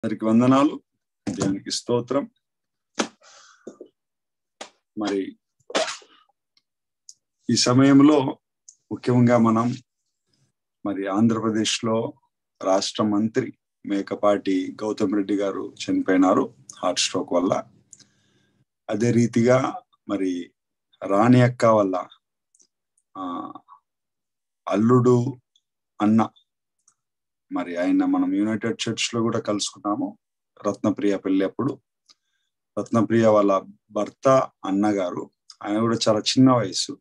అందరికి వందనాలు దేవునికి స్తోత్రం మరి ఈ సమయంలో ముఖ్యంగా మనం మరి ఆంధ్రప్రదేశ్ లో రాష్ట్ర మంత్రి మేకపాటి గౌతమ్ రెడ్డి గారు చనిపోయినారు హార్ట్ స్ట్రోక్ వల్ల అదే రీతిగా మరి రాణి అక్క వల్ల ఆ అల్లుడు అన్న మరి ఆయన మనం యునైటెడ్ చర్చ్ లో కూడా కలుసుకున్నాము రత్నప్రియ పెళ్లి అప్పుడు రత్నప్రియ వాళ్ళ భర్త అన్నగారు ఆయన కూడా చాలా చిన్న వయసు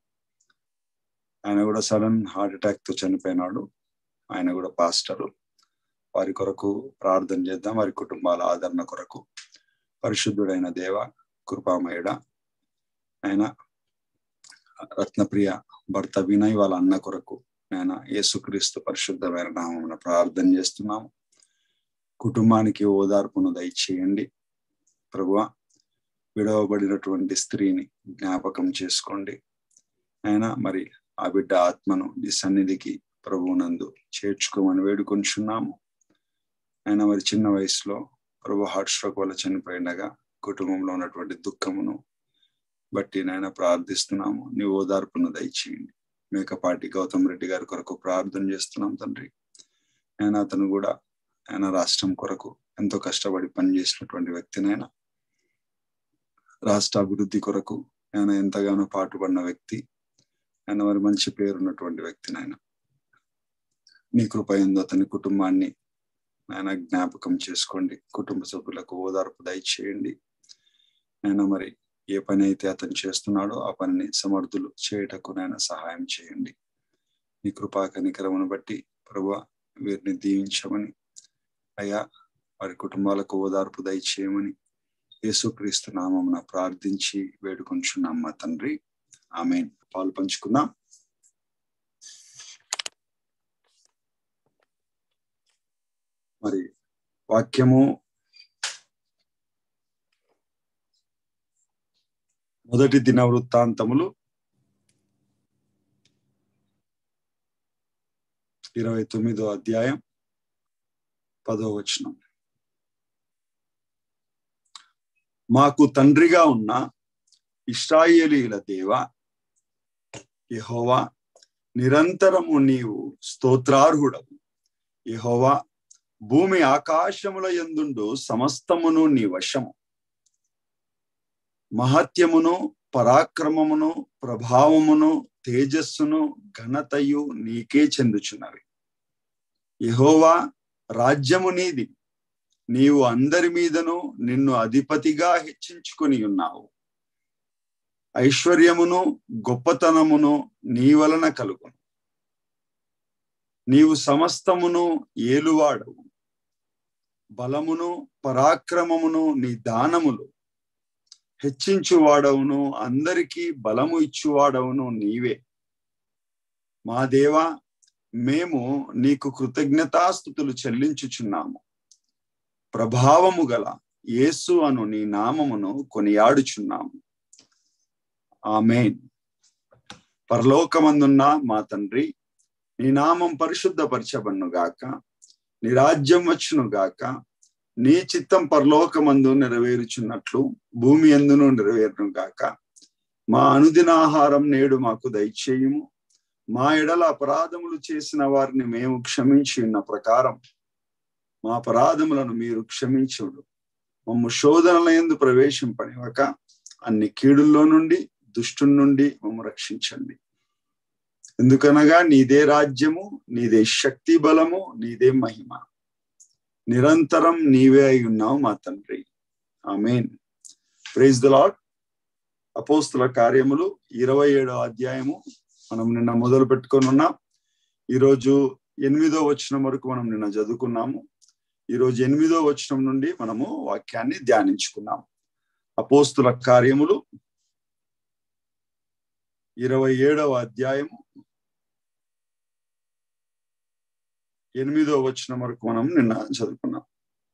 ఆయన కూడా సడన్ హార్ట్ అటాక్ తో చనిపోయినాడు ఆయన కూడా పాస్టరు వారి కొరకు ప్రార్థన చేద్దాం వారి కుటుంబాల ఆదరణ కొరకు పరిశుద్ధుడైన దేవ కృపామయుడ ఆయన రత్నప్రియ భర్త వినయ్ వాళ్ళ అన్న కొరకు ఆయన యేసుక్రీస్తు పరిశుద్ధమైన నామమున ప్రార్థన చేస్తున్నాము కుటుంబానికి ఓదార్పును దయచేయండి ప్రభువ విడవబడినటువంటి స్త్రీని జ్ఞాపకం చేసుకోండి ఆయన మరి ఆ బిడ్డ ఆత్మను నీ సన్నిధికి ప్రభువునందు చేర్చుకోమని వేడుకొంచున్నాము ఆయన మరి చిన్న వయసులో ప్రభు హార్ట్ స్ట్రోక్ వల్ల చనిపోయినగా కుటుంబంలో ఉన్నటువంటి దుఃఖమును బట్టి నాయన ప్రార్థిస్తున్నాము నీ ఓదార్పును దయచేయండి మేకపాటి గౌతమ్ రెడ్డి గారి కొరకు ప్రార్థన చేస్తున్నాం తండ్రి ఆయన అతను కూడా ఆయన రాష్ట్రం కొరకు ఎంతో కష్టపడి పనిచేసినటువంటి వ్యక్తినైనా రాష్ట్ర అభివృద్ధి కొరకు ఆయన ఎంతగానో పాటుపడిన వ్యక్తి ఆయన మరి మంచి పేరున్నటువంటి వ్యక్తినైనా నీ కృప ఎందు అతని కుటుంబాన్ని ఆయన జ్ఞాపకం చేసుకోండి కుటుంబ సభ్యులకు ఓదార్పు దయచేయండి ఆయన మరి ఏ పని అయితే అతను చేస్తున్నాడో ఆ పనిని సమర్థులు చేయటకు నాయన సహాయం చేయండి నీ కృపా కనికరమును బట్టి ప్రభు వీరిని దీవించమని అయ్యా వారి కుటుంబాలకు ఓదార్పు దయచేయమని యేసుక్రీస్తు నామమున ప్రార్థించి వేడుకొంచున్నాం మా తండ్రి ఆమె పాలు పంచుకుందాం మరి వాక్యము మొదటి దిన వృత్తాంతములు ఇరవై తొమ్మిదో అధ్యాయం పదో వచనం మాకు తండ్రిగా ఉన్న ఇస్రాయేలీల దేవ యహోవా నిరంతరము నీవు స్తోత్రార్హుడవు యహోవా భూమి ఆకాశముల ఎందుండు సమస్తమును నీ వశము మహత్యమును పరాక్రమమును ప్రభావమును తేజస్సును ఘనతయు నీకే చెందుచున్నవి యహోవా రాజ్యము నీది నీవు అందరి మీదను నిన్ను అధిపతిగా హెచ్చించుకొని ఉన్నావు ఐశ్వర్యమును గొప్పతనమును నీ వలన కలుగును నీవు సమస్తమును ఏలువాడవు బలమును పరాక్రమమును నీ దానములు హెచ్చించువాడవును అందరికీ బలము ఇచ్చువాడవును నీవే మా దేవా మేము నీకు కృతజ్ఞతాస్థుతులు చెల్లించుచున్నాము ప్రభావము గల యేసు అను నీ నామమును కొనియాడుచున్నాము ఆమెన్ పరలోకమందున్న మా తండ్రి నీ నామం పరిశుద్ధపరచబన్ను గాక నీ రాజ్యం వచ్చును గాక నీ చిత్తం పరలోకమందు నెరవేరుచున్నట్లు భూమి ఎందును నెరవేరును గాక మా అనుదిన ఆహారం నేడు మాకు దయచేయము మా ఎడల అపరాధములు చేసిన వారిని మేము క్షమించి ఉన్న ప్రకారం మా అపరాధములను మీరు క్షమించుడు మమ్ము శోధనల ఎందు ప్రవేశింపనివ్వక అన్ని కీడుల్లో నుండి దుష్టు నుండి మమ్ము రక్షించండి ఎందుకనగా నీదే రాజ్యము నీదే శక్తి బలము నీదే మహిమ నిరంతరం నీవే అయి ఉన్నావు మా తండ్రి ఆమెన్ ప్రైజ్ ద లాడ్ అపోస్తుల కార్యములు ఇరవై ఏడో అధ్యాయము మనం నిన్న మొదలు పెట్టుకొని ఉన్నాం ఈరోజు ఎనిమిదో వచనం వరకు మనం నిన్న చదువుకున్నాము ఈరోజు ఎనిమిదో వచనం నుండి మనము వాక్యాన్ని ధ్యానించుకున్నాం అపోస్తుల కార్యములు ఇరవై ఏడవ అధ్యాయము ఎనిమిదో వచనం వరకు మనం నిన్న చదువుకున్నాం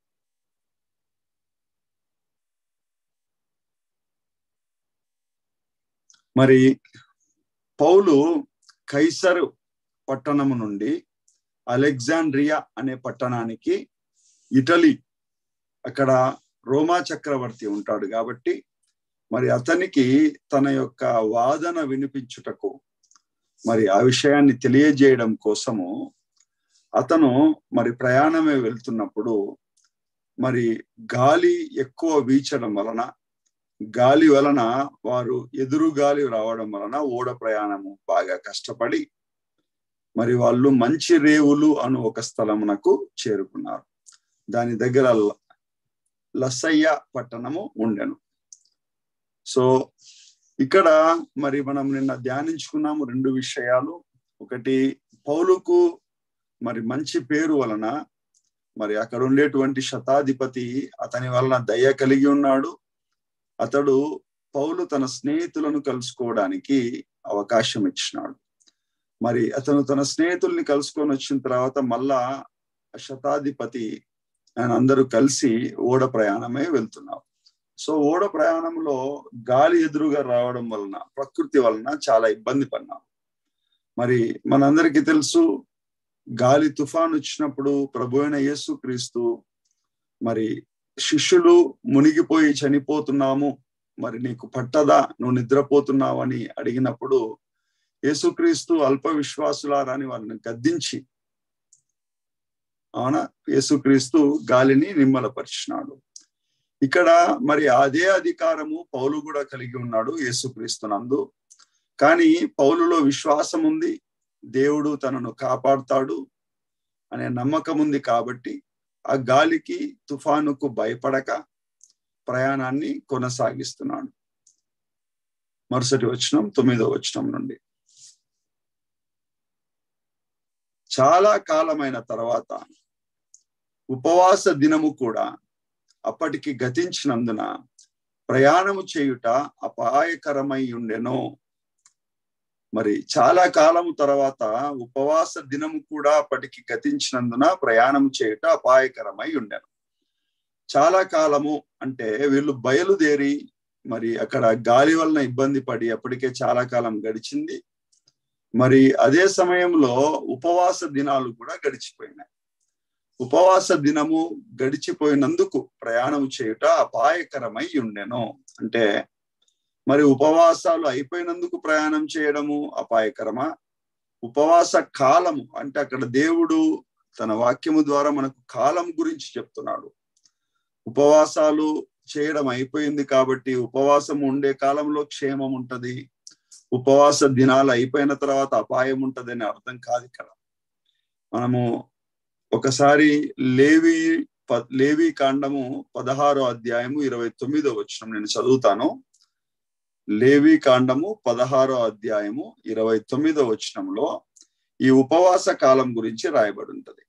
మరి పౌలు కైసరు పట్టణము నుండి అలెగ్జాండ్రియా అనే పట్టణానికి ఇటలీ అక్కడ రోమా చక్రవర్తి ఉంటాడు కాబట్టి మరి అతనికి తన యొక్క వాదన వినిపించుటకు మరి ఆ విషయాన్ని తెలియజేయడం కోసము అతను మరి ప్రయాణమే వెళ్తున్నప్పుడు మరి గాలి ఎక్కువ వీచడం వలన గాలి వలన వారు ఎదురు గాలి రావడం వలన ఓడ ప్రయాణము బాగా కష్టపడి మరి వాళ్ళు మంచి రేవులు అను ఒక స్థలమునకు చేరుకున్నారు దాని దగ్గర లసయ్య పట్టణము ఉండెను సో ఇక్కడ మరి మనం నిన్న ధ్యానించుకున్నాము రెండు విషయాలు ఒకటి పౌలుకు మరి మంచి పేరు వలన మరి అక్కడ ఉండేటువంటి శతాధిపతి అతని వలన దయ కలిగి ఉన్నాడు అతడు పౌలు తన స్నేహితులను కలుసుకోవడానికి అవకాశం ఇచ్చినాడు మరి అతను తన స్నేహితుల్ని కలుసుకొని వచ్చిన తర్వాత మళ్ళా శతాధిపతి ఆయన అందరూ కలిసి ఓడ ప్రయాణమే వెళ్తున్నారు సో ఓడ ప్రయాణంలో గాలి ఎదురుగా రావడం వలన ప్రకృతి వలన చాలా ఇబ్బంది పడినాం మరి మనందరికీ తెలుసు గాలి తుఫాన్ వచ్చినప్పుడు ప్రభు అయిన యేసు క్రీస్తు మరి శిష్యులు మునిగిపోయి చనిపోతున్నాము మరి నీకు పట్టదా నువ్వు నిద్రపోతున్నావు అని అడిగినప్పుడు యేసుక్రీస్తు అల్ప విశ్వాసులారని వాళ్ళని గద్దించి అవునా యేసుక్రీస్తు గాలిని నిమ్మలపరిచినాడు ఇక్కడ మరి అదే అధికారము పౌలు కూడా కలిగి ఉన్నాడు యేసుక్రీస్తునందు కానీ పౌలులో విశ్వాసం ఉంది దేవుడు తనను కాపాడుతాడు అనే నమ్మకం ఉంది కాబట్టి ఆ గాలికి తుఫానుకు భయపడక ప్రయాణాన్ని కొనసాగిస్తున్నాడు మరుసటి వచనం తొమ్మిదో వచనం నుండి చాలా కాలమైన తర్వాత ఉపవాస దినము కూడా అప్పటికి గతించినందున ప్రయాణము చేయుట అపాయకరమై ఉండెను మరి చాలా కాలము తర్వాత ఉపవాస దినము కూడా అప్పటికి గతించినందున ప్రయాణం చేయుట అపాయకరమై ఉండెను చాలా కాలము అంటే వీళ్ళు బయలుదేరి మరి అక్కడ గాలి వలన ఇబ్బంది పడి అప్పటికే చాలా కాలం గడిచింది మరి అదే సమయంలో ఉపవాస దినాలు కూడా గడిచిపోయినాయి ఉపవాస దినము గడిచిపోయినందుకు ప్రయాణం చేయుట అపాయకరమై ఉండెను అంటే మరి ఉపవాసాలు అయిపోయినందుకు ప్రయాణం చేయడము అపాయకరమా ఉపవాస కాలము అంటే అక్కడ దేవుడు తన వాక్యము ద్వారా మనకు కాలం గురించి చెప్తున్నాడు ఉపవాసాలు చేయడం అయిపోయింది కాబట్టి ఉపవాసం ఉండే కాలంలో క్షేమం ఉంటది ఉపవాస దినాలు అయిపోయిన తర్వాత అపాయం ఉంటది అని అర్థం కాదు ఇక్కడ మనము ఒకసారి లేవి లేవి కాండము పదహారో అధ్యాయము ఇరవై తొమ్మిదో వచ్చిన నేను చదువుతాను లేవి కాండము పదహారో అధ్యాయము ఇరవై తొమ్మిదో వచనంలో ఈ ఉపవాస కాలం గురించి రాయబడి ఉంటది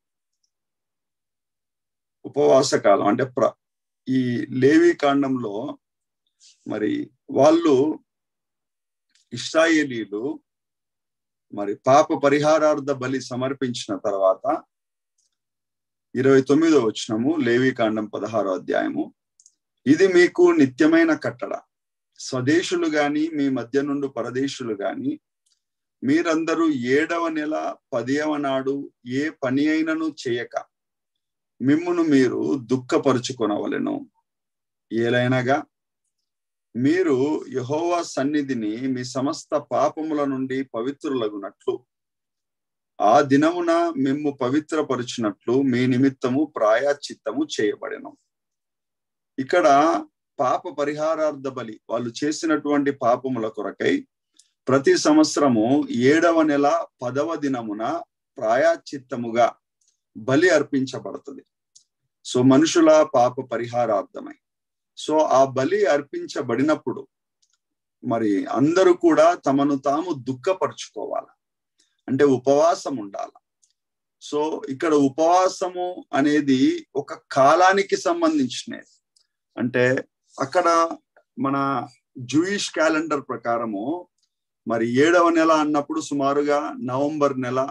ఉపవాస కాలం అంటే ప్ర ఈ లేవి కాండంలో మరి వాళ్ళు ఇస్రాయేలీలు మరి పాప పరిహారార్థ బలి సమర్పించిన తర్వాత ఇరవై తొమ్మిదో వచ్చినము లేవి కాండం పదహారో అధ్యాయము ఇది మీకు నిత్యమైన కట్టడ స్వదేశులు గాని మీ మధ్య నుండి పరదేశులు గాని మీరందరూ ఏడవ నెల పదియవ నాడు ఏ పని అయినను చేయక మిమ్మును మీరు దుఃఖపరుచుకొనవలెను ఏలైనగా మీరు యహోవా సన్నిధిని మీ సమస్త పాపముల నుండి పవిత్రులగునట్లు ఆ దినమున మిమ్ము పవిత్రపరుచినట్లు మీ నిమిత్తము ప్రాయాచిత్తము చేయబడెను ఇక్కడ పాప పరిహారార్థ బలి వాళ్ళు చేసినటువంటి పాపముల కొరకై ప్రతి సంవత్సరము ఏడవ నెల పదవ దినమున ప్రాయాచిత్తముగా బలి అర్పించబడుతుంది సో మనుషుల పాప పరిహారార్థమై సో ఆ బలి అర్పించబడినప్పుడు మరి అందరూ కూడా తమను తాము దుఃఖపరుచుకోవాలి అంటే ఉపవాసం ఉండాలి సో ఇక్కడ ఉపవాసము అనేది ఒక కాలానికి సంబంధించినది అంటే అక్కడ మన జూయిష్ క్యాలెండర్ ప్రకారము మరి ఏడవ నెల అన్నప్పుడు సుమారుగా నవంబర్ నెల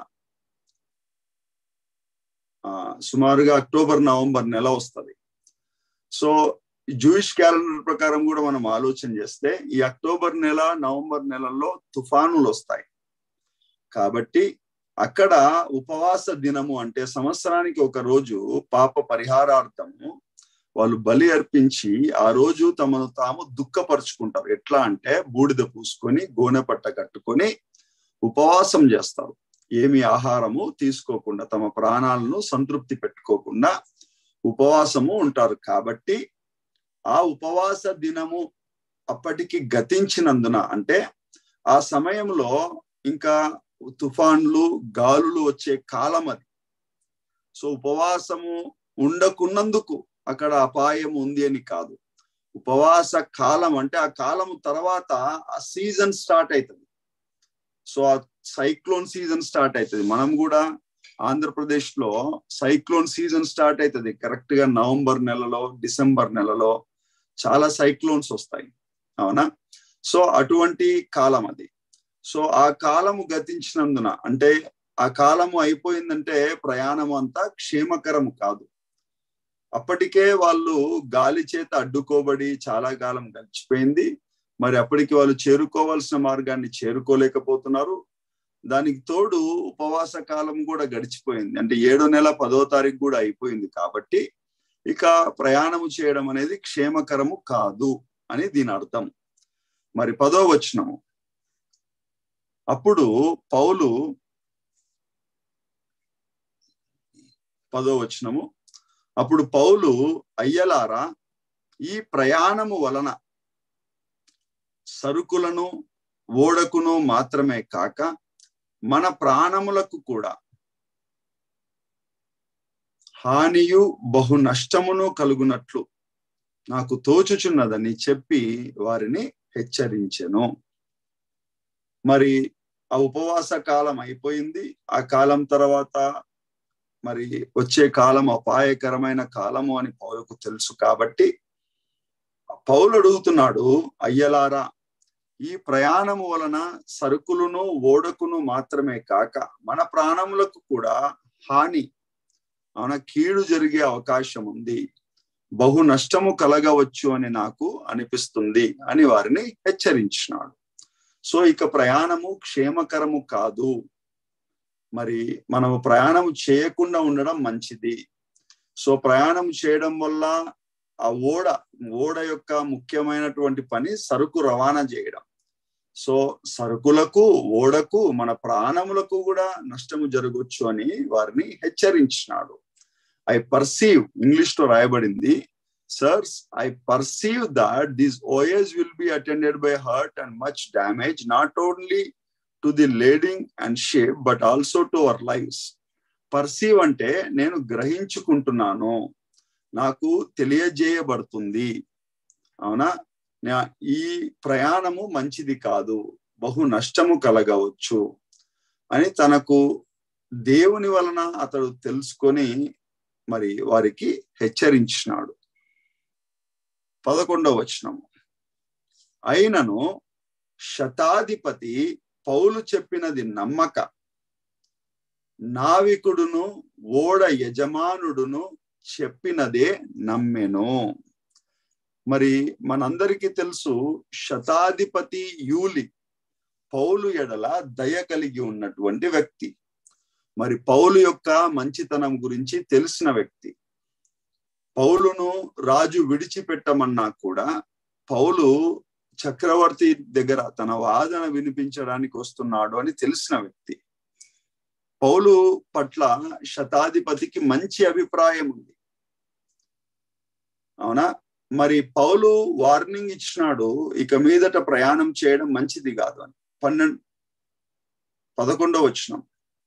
ఆ సుమారుగా అక్టోబర్ నవంబర్ నెల వస్తుంది సో జూయిష్ క్యాలెండర్ ప్రకారం కూడా మనం ఆలోచన చేస్తే ఈ అక్టోబర్ నెల నవంబర్ నెలల్లో తుఫానులు వస్తాయి కాబట్టి అక్కడ ఉపవాస దినము అంటే సంవత్సరానికి ఒక రోజు పాప పరిహారార్థము వాళ్ళు బలి అర్పించి ఆ రోజు తమను తాము దుఃఖపరుచుకుంటారు ఎట్లా అంటే బూడిద పూసుకొని గోనె పట్ట కట్టుకొని ఉపవాసం చేస్తారు ఏమి ఆహారము తీసుకోకుండా తమ ప్రాణాలను సంతృప్తి పెట్టుకోకుండా ఉపవాసము ఉంటారు కాబట్టి ఆ ఉపవాస దినము అప్పటికి గతించినందున అంటే ఆ సమయంలో ఇంకా తుఫాన్లు గాలులు వచ్చే కాలం అది సో ఉపవాసము ఉండకున్నందుకు అక్కడ అపాయం ఉంది అని కాదు ఉపవాస కాలం అంటే ఆ కాలం తర్వాత ఆ సీజన్ స్టార్ట్ అవుతుంది సో ఆ సైక్లోన్ సీజన్ స్టార్ట్ అవుతుంది మనం కూడా ఆంధ్రప్రదేశ్ లో సైక్లోన్ సీజన్ స్టార్ట్ అవుతుంది కరెక్ట్ గా నవంబర్ నెలలో డిసెంబర్ నెలలో చాలా సైక్లోన్స్ వస్తాయి అవునా సో అటువంటి కాలం అది సో ఆ కాలము గతించినందున అంటే ఆ కాలము అయిపోయిందంటే ప్రయాణం అంతా క్షేమకరము కాదు అప్పటికే వాళ్ళు గాలి చేత అడ్డుకోబడి చాలా కాలం గడిచిపోయింది మరి అప్పటికి వాళ్ళు చేరుకోవాల్సిన మార్గాన్ని చేరుకోలేకపోతున్నారు దానికి తోడు ఉపవాస కాలం కూడా గడిచిపోయింది అంటే ఏడో నెల పదో తారీఖు కూడా అయిపోయింది కాబట్టి ఇక ప్రయాణము చేయడం అనేది క్షేమకరము కాదు అని దీని అర్థం మరి పదో వచనము అప్పుడు పౌలు పదో వచనము అప్పుడు పౌలు అయ్యలారా ఈ ప్రయాణము వలన సరుకులను ఓడకును మాత్రమే కాక మన ప్రాణములకు కూడా హానియు బహు నష్టమును కలుగునట్లు నాకు తోచుచున్నదని చెప్పి వారిని హెచ్చరించెను మరి ఆ ఉపవాస కాలం అయిపోయింది ఆ కాలం తర్వాత మరి వచ్చే కాలం అపాయకరమైన కాలము అని పౌలకు తెలుసు కాబట్టి పౌలు అడుగుతున్నాడు అయ్యలారా ఈ ప్రయాణము వలన సరుకులను ఓడకును మాత్రమే కాక మన ప్రాణములకు కూడా హాని అవున కీడు జరిగే అవకాశం ఉంది బహు నష్టము కలగవచ్చు అని నాకు అనిపిస్తుంది అని వారిని హెచ్చరించినాడు సో ఇక ప్రయాణము క్షేమకరము కాదు మరి మనము ప్రయాణం చేయకుండా ఉండడం మంచిది సో ప్రయాణం చేయడం వల్ల ఆ ఓడ ఓడ యొక్క ముఖ్యమైనటువంటి పని సరుకు రవాణా చేయడం సో సరుకులకు ఓడకు మన ప్రాణములకు కూడా నష్టము జరగవచ్చు అని వారిని హెచ్చరించినాడు ఐ పర్సీవ్ ఇంగ్లీష్ లో రాయబడింది sirs I perceive that this OS will be attended by hurt and much damage not only to the lading and shape but also to our lives perceive అంటే నేను గ్రహించుకుంటున్నాను నాకు తెలియజేయబడుతుంది అవునా ఈ ప్రయాణము మంచిది కాదు బహు నష్టము కలగవచ్చు అని తనకు దేవుని వలన అతడు తెలుసుకొని మరి వారికి హెచ్చరించినాడు పదకొండవ వచనము అయినను శతాధిపతి పౌలు చెప్పినది నమ్మక నావికుడును ఓడ యజమానుడును చెప్పినదే నమ్మెను మరి మనందరికీ తెలుసు శతాధిపతి యూలి పౌలు ఎడల దయ కలిగి ఉన్నటువంటి వ్యక్తి మరి పౌలు యొక్క మంచితనం గురించి తెలిసిన వ్యక్తి పౌలును రాజు విడిచిపెట్టమన్నా కూడా పౌలు చక్రవర్తి దగ్గర తన వాదన వినిపించడానికి వస్తున్నాడు అని తెలిసిన వ్యక్తి పౌలు పట్ల శతాధిపతికి మంచి అభిప్రాయం ఉంది అవునా మరి పౌలు వార్నింగ్ ఇచ్చినాడు ఇక మీదట ప్రయాణం చేయడం మంచిది కాదు అని పన్నెండు పదకొండవ వచ్చినాం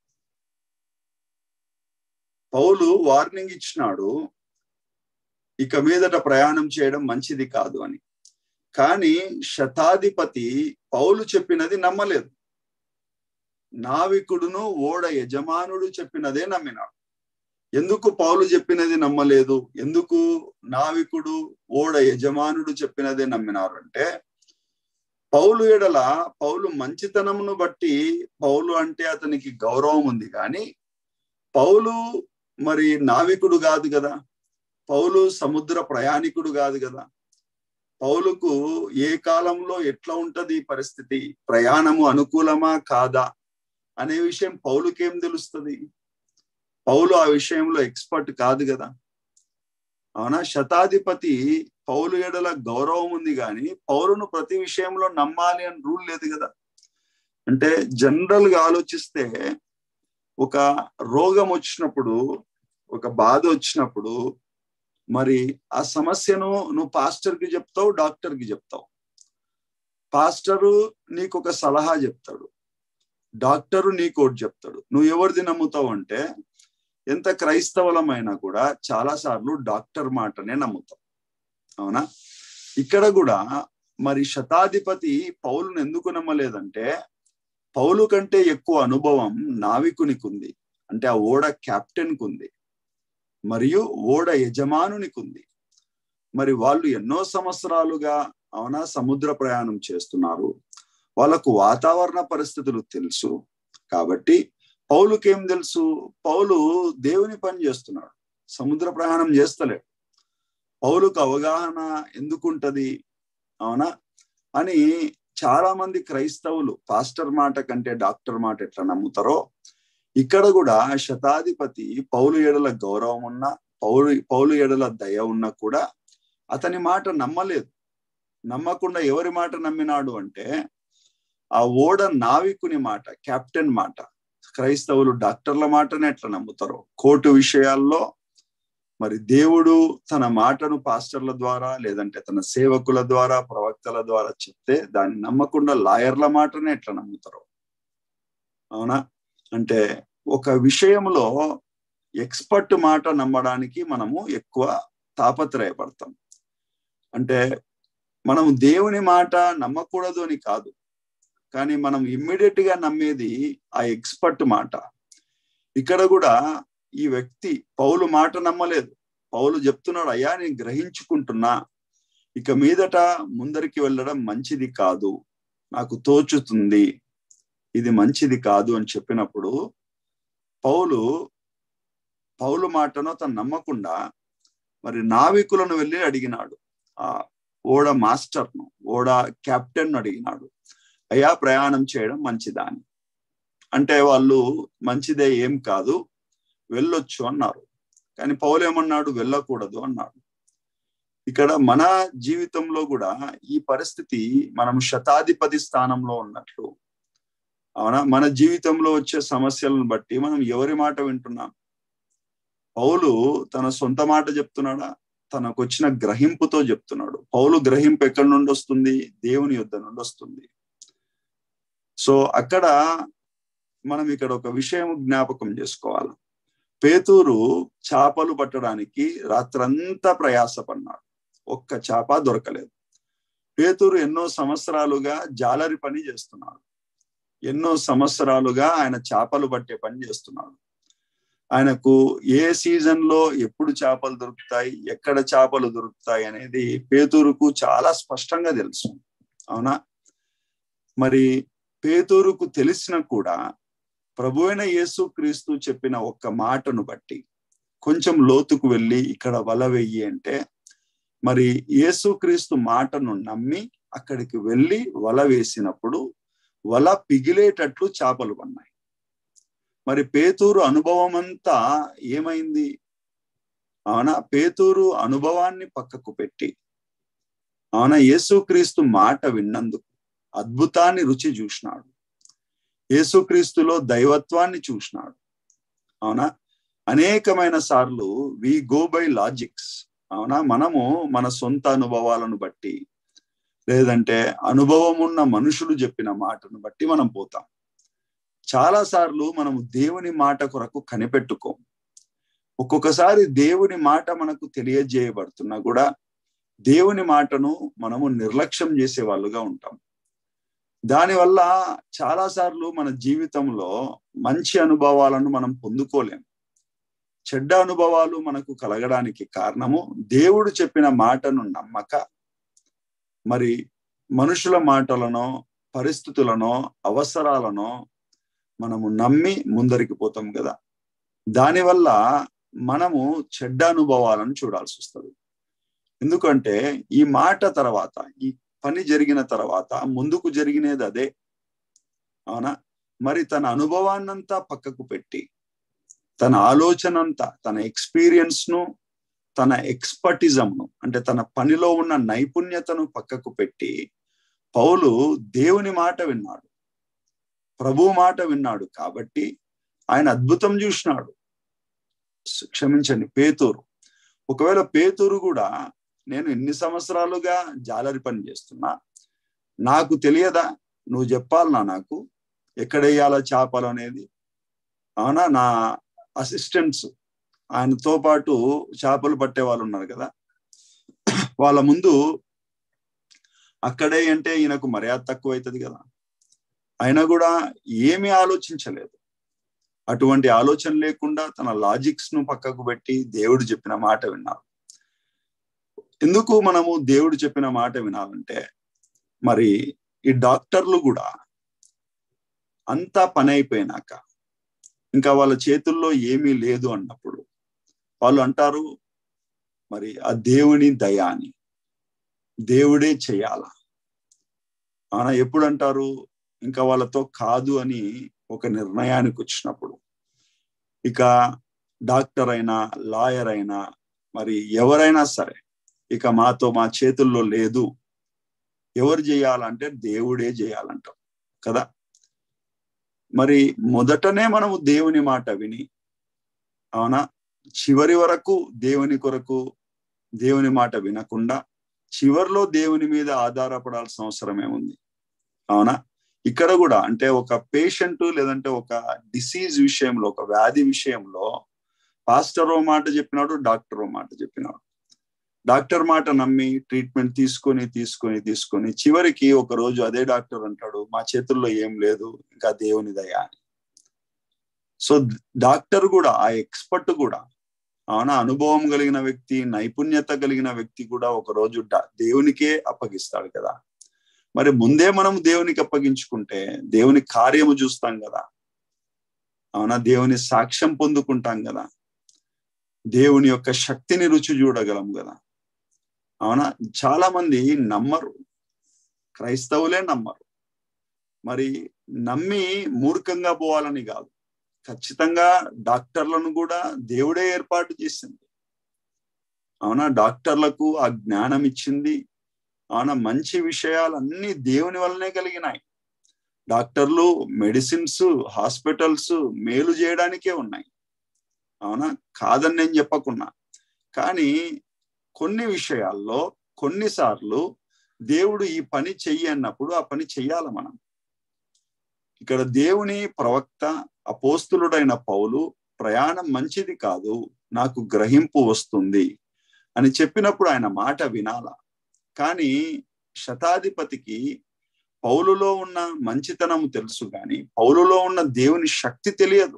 పౌలు వార్నింగ్ ఇచ్చినాడు ఇక మీదట ప్రయాణం చేయడం మంచిది కాదు అని కానీ శతాధిపతి పౌలు చెప్పినది నమ్మలేదు నావికుడును ఓడ యజమానుడు చెప్పినదే నమ్మినాడు ఎందుకు పౌలు చెప్పినది నమ్మలేదు ఎందుకు నావికుడు ఓడ యజమానుడు చెప్పినదే నమ్మినారు అంటే పౌలు ఎడల పౌలు మంచితనమును బట్టి పౌలు అంటే అతనికి గౌరవం ఉంది కానీ పౌలు మరి నావికుడు కాదు కదా పౌలు సముద్ర ప్రయాణికుడు కాదు కదా పౌలుకు ఏ కాలంలో ఎట్లా ఉంటది పరిస్థితి ప్రయాణము అనుకూలమా కాదా అనే విషయం పౌలుకేం తెలుస్తుంది పౌలు ఆ విషయంలో ఎక్స్పర్ట్ కాదు కదా అవునా శతాధిపతి పౌలు ఎడల గౌరవం ఉంది కానీ పౌరును ప్రతి విషయంలో నమ్మాలి అని రూల్ లేదు కదా అంటే జనరల్ గా ఆలోచిస్తే ఒక రోగం వచ్చినప్పుడు ఒక బాధ వచ్చినప్పుడు మరి ఆ సమస్యను నువ్వు పాస్టర్ కి చెప్తావు డాక్టర్ కి చెప్తావు పాస్టరు నీకు ఒక సలహా చెప్తాడు డాక్టరు నీకు ఒకటి చెప్తాడు నువ్వు ఎవరిది నమ్ముతావు అంటే ఎంత క్రైస్తవులమైనా కూడా చాలా సార్లు డాక్టర్ మాటనే నమ్ముతాం అవునా ఇక్కడ కూడా మరి శతాధిపతి పౌలును ఎందుకు నమ్మలేదంటే పౌలు కంటే ఎక్కువ అనుభవం నావికునికి ఉంది అంటే ఆ ఓడ కెప్టెన్కు ఉంది మరియు ఓడ యజమానునికి ఉంది మరి వాళ్ళు ఎన్నో సంవత్సరాలుగా అవునా సముద్ర ప్రయాణం చేస్తున్నారు వాళ్ళకు వాతావరణ పరిస్థితులు తెలుసు కాబట్టి పౌలుకేం తెలుసు పౌలు దేవుని పని చేస్తున్నాడు సముద్ర ప్రయాణం చేస్తలేడు పౌలుకు అవగాహన ఎందుకుంటది అవునా అని చాలా మంది క్రైస్తవులు పాస్టర్ మాట కంటే డాక్టర్ మాట ఎట్లా నమ్ముతారో ఇక్కడ కూడా శతాధిపతి పౌలు ఎడల గౌరవం ఉన్న పౌలు పౌలు ఎడల దయ ఉన్నా కూడా అతని మాట నమ్మలేదు నమ్మకుండా ఎవరి మాట నమ్మినాడు అంటే ఆ ఓడ నావికుని మాట కెప్టెన్ మాట క్రైస్తవులు డాక్టర్ల మాటనే ఎట్లా నమ్ముతారు కోర్టు విషయాల్లో మరి దేవుడు తన మాటను పాస్టర్ల ద్వారా లేదంటే తన సేవకుల ద్వారా ప్రవక్తల ద్వారా చెప్తే దాన్ని నమ్మకుండా లాయర్ల మాటనే ఎట్లా నమ్ముతారు అవునా అంటే ఒక విషయంలో ఎక్స్పర్ట్ మాట నమ్మడానికి మనము ఎక్కువ తాపత్రయపడతాం అంటే మనం దేవుని మాట నమ్మకూడదు అని కాదు కానీ మనం ఇమ్మీడియట్ గా నమ్మేది ఆ ఎక్స్పర్ట్ మాట ఇక్కడ కూడా ఈ వ్యక్తి పౌలు మాట నమ్మలేదు పౌలు చెప్తున్నాడు అయ్యా నేను గ్రహించుకుంటున్నా ఇక మీదట ముందరికి వెళ్ళడం మంచిది కాదు నాకు తోచుతుంది ఇది మంచిది కాదు అని చెప్పినప్పుడు పౌలు పౌలు మాటను తను నమ్మకుండా మరి నావికులను వెళ్ళి అడిగినాడు ఆ ఓడ మాస్టర్ను ఓడ కెప్టెన్ అడిగినాడు అయ్యా ప్రయాణం చేయడం మంచిదా అని అంటే వాళ్ళు మంచిదే ఏం కాదు వెళ్ళొచ్చు అన్నారు కానీ పౌలు ఏమన్నాడు వెళ్ళకూడదు అన్నాడు ఇక్కడ మన జీవితంలో కూడా ఈ పరిస్థితి మనం శతాధిపతి స్థానంలో ఉన్నట్లు అవునా మన జీవితంలో వచ్చే సమస్యలను బట్టి మనం ఎవరి మాట వింటున్నాం పౌలు తన సొంత మాట చెప్తున్నాడా తనకు వచ్చిన గ్రహింపుతో చెప్తున్నాడు పౌలు గ్రహింపు ఎక్కడి నుండి వస్తుంది దేవుని యుద్ధ నుండి వస్తుంది సో అక్కడ మనం ఇక్కడ ఒక విషయం జ్ఞాపకం చేసుకోవాలి పేతూరు చేపలు పట్టడానికి రాత్రంతా ప్రయాసపడినాడు ఒక్క చేప దొరకలేదు పేతూరు ఎన్నో సంవత్సరాలుగా జాలరి పని చేస్తున్నాడు ఎన్నో సంవత్సరాలుగా ఆయన చేపలు పట్టే పని చేస్తున్నాడు ఆయనకు ఏ సీజన్ లో ఎప్పుడు చేపలు దొరుకుతాయి ఎక్కడ చేపలు దొరుకుతాయి అనేది పేతూరుకు చాలా స్పష్టంగా తెలుసు అవునా మరి పేతూరుకు తెలిసిన కూడా ప్రభు అయిన యేసు క్రీస్తు చెప్పిన ఒక్క మాటను బట్టి కొంచెం లోతుకు వెళ్ళి ఇక్కడ వల వెయ్యి అంటే మరి యేసుక్రీస్తు మాటను నమ్మి అక్కడికి వెళ్ళి వల వేసినప్పుడు వల పిగిలేటట్లు చేపలు పన్నాయి మరి పేతూరు అనుభవం అంతా ఏమైంది అవునా పేతూరు అనుభవాన్ని పక్కకు పెట్టి అవునా యేసుక్రీస్తు మాట విన్నందుకు అద్భుతాన్ని రుచి చూసినాడు యేసుక్రీస్తులో దైవత్వాన్ని చూసినాడు అవునా అనేకమైన సార్లు వి గో బై లాజిక్స్ అవునా మనము మన సొంత అనుభవాలను బట్టి లేదంటే అనుభవం ఉన్న మనుషులు చెప్పిన మాటను బట్టి మనం పోతాం చాలా సార్లు మనము దేవుని మాట కొరకు కనిపెట్టుకోం ఒక్కొక్కసారి దేవుని మాట మనకు తెలియజేయబడుతున్నా కూడా దేవుని మాటను మనము నిర్లక్ష్యం చేసే వాళ్ళుగా ఉంటాం దానివల్ల చాలా సార్లు మన జీవితంలో మంచి అనుభవాలను మనం పొందుకోలేం చెడ్డ అనుభవాలు మనకు కలగడానికి కారణము దేవుడు చెప్పిన మాటను నమ్మక మరి మనుషుల మాటలనో పరిస్థితులనో అవసరాలనో మనము నమ్మి ముందరికి పోతాం కదా దానివల్ల మనము చెడ్డ అనుభవాలను చూడాల్సి వస్తుంది ఎందుకంటే ఈ మాట తర్వాత ఈ పని జరిగిన తర్వాత ముందుకు జరిగినది అదే అవునా మరి తన అనుభవాన్నంతా పక్కకు పెట్టి తన ఆలోచన అంతా తన ఎక్స్పీరియన్స్ ను తన ఎక్స్పర్టిజంను అంటే తన పనిలో ఉన్న నైపుణ్యతను పక్కకు పెట్టి పౌలు దేవుని మాట విన్నాడు ప్రభు మాట విన్నాడు కాబట్టి ఆయన అద్భుతం చూసినాడు క్షమించండి పేతూరు ఒకవేళ పేతూరు కూడా నేను ఎన్ని సంవత్సరాలుగా జాలరి పని చేస్తున్నా నాకు తెలియదా నువ్వు చెప్పాలనా నాకు ఎక్కడ వేయాలా చేపలు అనేది అవునా నా అసిస్టెంట్స్ ఆయనతో పాటు చేపలు పట్టే వాళ్ళు ఉన్నారు కదా వాళ్ళ ముందు అక్కడే అంటే ఈయనకు మర్యాద తక్కువ అవుతుంది కదా అయినా కూడా ఏమీ ఆలోచించలేదు అటువంటి ఆలోచన లేకుండా తన లాజిక్స్ ను పక్కకు పెట్టి దేవుడు చెప్పిన మాట విన్నారు ఎందుకు మనము దేవుడు చెప్పిన మాట వినాలంటే మరి ఈ డాక్టర్లు కూడా అంతా పని అయిపోయినాక ఇంకా వాళ్ళ చేతుల్లో ఏమీ లేదు అన్నప్పుడు వాళ్ళు అంటారు మరి ఆ దేవుని దయాని దేవుడే చేయాల ఆయన ఎప్పుడు అంటారు ఇంకా వాళ్ళతో కాదు అని ఒక నిర్ణయానికి వచ్చినప్పుడు ఇక డాక్టర్ అయినా లాయర్ అయినా మరి ఎవరైనా సరే ఇక మాతో మా చేతుల్లో లేదు ఎవరు చేయాలంటే దేవుడే చేయాలంటాం కదా మరి మొదటనే మనము దేవుని మాట విని అవునా చివరి వరకు దేవుని కొరకు దేవుని మాట వినకుండా చివరిలో దేవుని మీద ఆధారపడాల్సిన అవసరం ఏముంది అవునా ఇక్కడ కూడా అంటే ఒక పేషెంట్ లేదంటే ఒక డిసీజ్ విషయంలో ఒక వ్యాధి విషయంలో పాస్టర్ ఓ మాట చెప్పినాడు డాక్టర్ ఓ మాట చెప్పినాడు డాక్టర్ మాట నమ్మి ట్రీట్మెంట్ తీసుకొని తీసుకొని తీసుకొని చివరికి ఒక రోజు అదే డాక్టర్ అంటాడు మా చేతుల్లో ఏం లేదు ఇంకా దేవుని దయ అని సో డాక్టర్ కూడా ఆ ఎక్స్పర్ట్ కూడా అవునా అనుభవం కలిగిన వ్యక్తి నైపుణ్యత కలిగిన వ్యక్తి కూడా ఒక రోజు దేవునికే అప్పగిస్తాడు కదా మరి ముందే మనం దేవునికి అప్పగించుకుంటే దేవుని కార్యము చూస్తాం కదా అవునా దేవుని సాక్ష్యం పొందుకుంటాం కదా దేవుని యొక్క శక్తిని రుచి చూడగలం కదా అవునా చాలా మంది నమ్మరు క్రైస్తవులే నమ్మరు మరి నమ్మి మూర్ఖంగా పోవాలని కాదు ఖచ్చితంగా డాక్టర్లను కూడా దేవుడే ఏర్పాటు చేసింది అవునా డాక్టర్లకు ఆ జ్ఞానం ఇచ్చింది అవునా మంచి విషయాలన్నీ దేవుని వల్లనే కలిగినాయి డాక్టర్లు మెడిసిన్స్ హాస్పిటల్స్ మేలు చేయడానికే ఉన్నాయి అవునా కాదని నేను చెప్పకున్నా కానీ కొన్ని విషయాల్లో కొన్నిసార్లు దేవుడు ఈ పని చెయ్యి అన్నప్పుడు ఆ పని చెయ్యాల మనం ఇక్కడ దేవుని ప్రవక్త అపోస్తులుడైన పౌలు ప్రయాణం మంచిది కాదు నాకు గ్రహింపు వస్తుంది అని చెప్పినప్పుడు ఆయన మాట వినాల కానీ శతాధిపతికి పౌలులో ఉన్న మంచితనము తెలుసు కానీ పౌలులో ఉన్న దేవుని శక్తి తెలియదు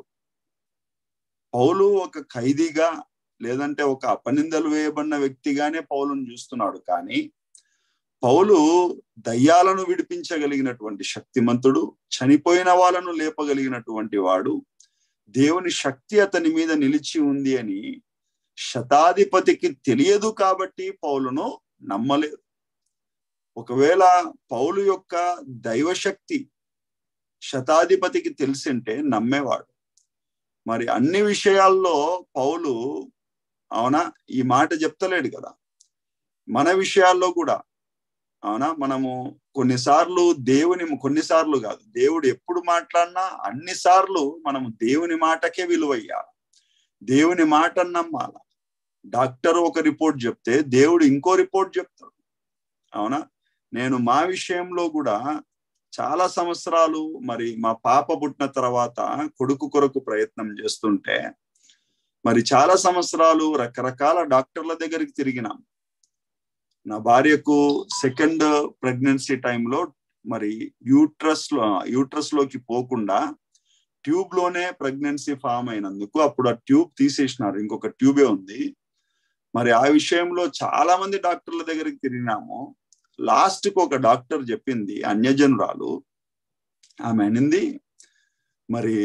పౌలు ఒక ఖైదీగా లేదంటే ఒక అపనిందలు వేయబడిన వ్యక్తిగానే పౌలును చూస్తున్నాడు కానీ పౌలు దయ్యాలను విడిపించగలిగినటువంటి శక్తిమంతుడు చనిపోయిన వాళ్ళను లేపగలిగినటువంటి వాడు దేవుని శక్తి అతని మీద నిలిచి ఉంది అని శతాధిపతికి తెలియదు కాబట్టి పౌలును నమ్మలేదు ఒకవేళ పౌలు యొక్క దైవశక్తి శతాధిపతికి తెలిసింటే నమ్మేవాడు మరి అన్ని విషయాల్లో పౌలు అవునా ఈ మాట చెప్తలేడు కదా మన విషయాల్లో కూడా అవునా మనము కొన్నిసార్లు దేవుని కొన్నిసార్లు కాదు దేవుడు ఎప్పుడు మాట్లాడినా అన్ని సార్లు మనము దేవుని మాటకే విలువయ్యాలి దేవుని మాట నమ్మాల డాక్టర్ ఒక రిపోర్ట్ చెప్తే దేవుడు ఇంకో రిపోర్ట్ చెప్తాడు అవునా నేను మా విషయంలో కూడా చాలా సంవత్సరాలు మరి మా పాప పుట్టిన తర్వాత కొడుకు కొరకు ప్రయత్నం చేస్తుంటే మరి చాలా సంవత్సరాలు రకరకాల డాక్టర్ల దగ్గరికి తిరిగినాం నా భార్యకు సెకండ్ ప్రెగ్నెన్సీ టైంలో మరి యూట్రస్ లో యూట్రస్ లోకి పోకుండా ట్యూబ్ లోనే ప్రెగ్నెన్సీ ఫామ్ అయినందుకు అప్పుడు ఆ ట్యూబ్ తీసేసినారు ఇంకొక ట్యూబే ఉంది మరి ఆ విషయంలో చాలా మంది డాక్టర్ల దగ్గరికి తిరిగినాము లాస్ట్ కు ఒక డాక్టర్ చెప్పింది అన్యజనురాలు ఆమె అనింది మరి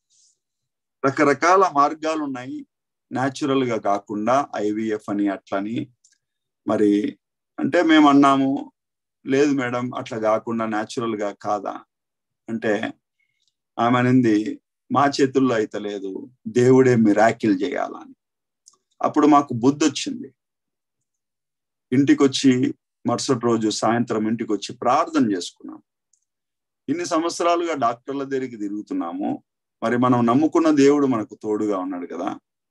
రకరకాల మార్గాలు ఉన్నాయి న్యాచురల్ గా కాకుండా ఐవిఎఫ్ అని అట్లని మరి అంటే మేము అన్నాము లేదు మేడం అట్లా కాకుండా న్యాచురల్ గా కాదా అంటే ఆమె అనింది మా చేతుల్లో అయితే లేదు దేవుడే మిరాకిల్ చేయాలని అప్పుడు మాకు బుద్ధి వచ్చింది ఇంటికి వచ్చి మరుసటి రోజు సాయంత్రం ఇంటికి వచ్చి ప్రార్థన చేసుకున్నాం ఇన్ని సంవత్సరాలుగా డాక్టర్ల దగ్గరికి తిరుగుతున్నాము మరి మనం నమ్ముకున్న దేవుడు మనకు తోడుగా ఉన్నాడు కదా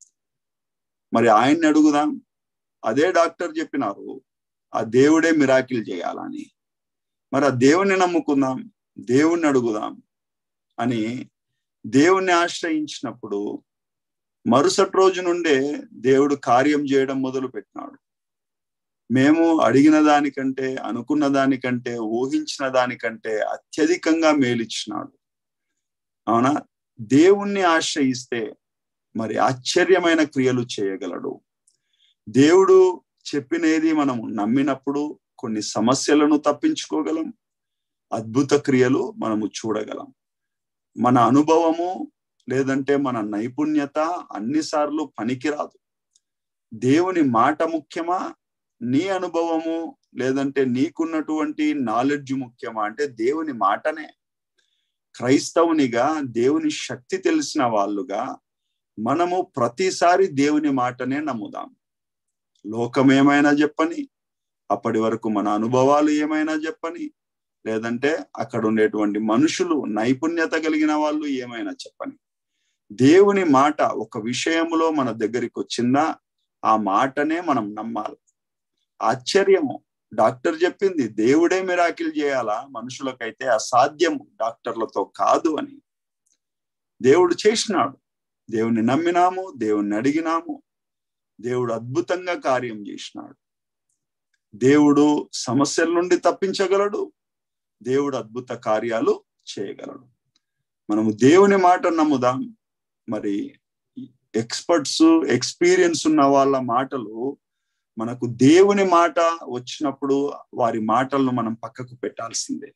మరి ఆయన్ని అడుగుదాం అదే డాక్టర్ చెప్పినారు ఆ దేవుడే మిరాకిల్ చేయాలని మరి ఆ దేవుణ్ణి నమ్ముకుందాం దేవుణ్ణి అడుగుదాం అని దేవుణ్ణి ఆశ్రయించినప్పుడు మరుసటి రోజు నుండే దేవుడు కార్యం చేయడం మొదలు పెట్టినాడు మేము అడిగిన దానికంటే అనుకున్న దానికంటే ఊహించిన దానికంటే అత్యధికంగా మేలిచ్చినాడు అవునా దేవుణ్ణి ఆశ్రయిస్తే మరి ఆశ్చర్యమైన క్రియలు చేయగలడు దేవుడు చెప్పినది మనం నమ్మినప్పుడు కొన్ని సమస్యలను తప్పించుకోగలం అద్భుత క్రియలు మనము చూడగలం మన అనుభవము లేదంటే మన నైపుణ్యత అన్నిసార్లు పనికిరాదు దేవుని మాట ముఖ్యమా నీ అనుభవము లేదంటే నీకున్నటువంటి నాలెడ్జ్ ముఖ్యమా అంటే దేవుని మాటనే క్రైస్తవునిగా దేవుని శక్తి తెలిసిన వాళ్ళుగా మనము ప్రతిసారి దేవుని మాటనే నమ్ముదాం లోకం ఏమైనా చెప్పని అప్పటి వరకు మన అనుభవాలు ఏమైనా చెప్పని లేదంటే అక్కడ ఉండేటువంటి మనుషులు నైపుణ్యత కలిగిన వాళ్ళు ఏమైనా చెప్పని దేవుని మాట ఒక విషయంలో మన దగ్గరికి వచ్చిందా ఆ మాటనే మనం నమ్మాలి ఆశ్చర్యము డాక్టర్ చెప్పింది దేవుడే మిరాకిల్ చేయాలా మనుషులకైతే అసాధ్యము డాక్టర్లతో కాదు అని దేవుడు చేసినాడు దేవుని నమ్మినాము దేవుణ్ణి అడిగినాము దేవుడు అద్భుతంగా కార్యం చేసినాడు దేవుడు సమస్యల నుండి తప్పించగలడు దేవుడు అద్భుత కార్యాలు చేయగలడు మనము దేవుని మాట నమ్ముదాం మరి ఎక్స్పర్ట్స్ ఎక్స్పీరియన్స్ ఉన్న వాళ్ళ మాటలు మనకు దేవుని మాట వచ్చినప్పుడు వారి మాటలను మనం పక్కకు పెట్టాల్సిందే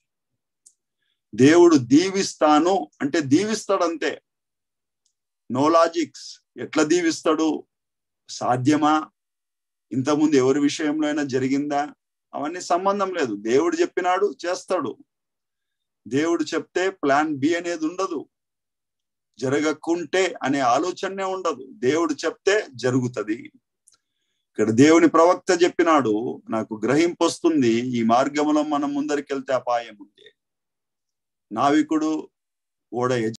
దేవుడు దీవిస్తాను అంటే దీవిస్తాడంతే నో లాజిక్స్ ఎట్లా దీవిస్తాడు సాధ్యమా ఇంతకుముందు ఎవరి విషయంలో అయినా జరిగిందా అవన్నీ సంబంధం లేదు దేవుడు చెప్పినాడు చేస్తాడు దేవుడు చెప్తే ప్లాన్ బి అనేది ఉండదు జరగకుంటే అనే ఆలోచనే ఉండదు దేవుడు చెప్తే జరుగుతుంది ఇక్కడ దేవుని ప్రవక్త చెప్పినాడు నాకు గ్రహింపు వస్తుంది ఈ మార్గంలో మనం ముందరికెళ్తే అపాయం ఉంది నావికుడు ఓడ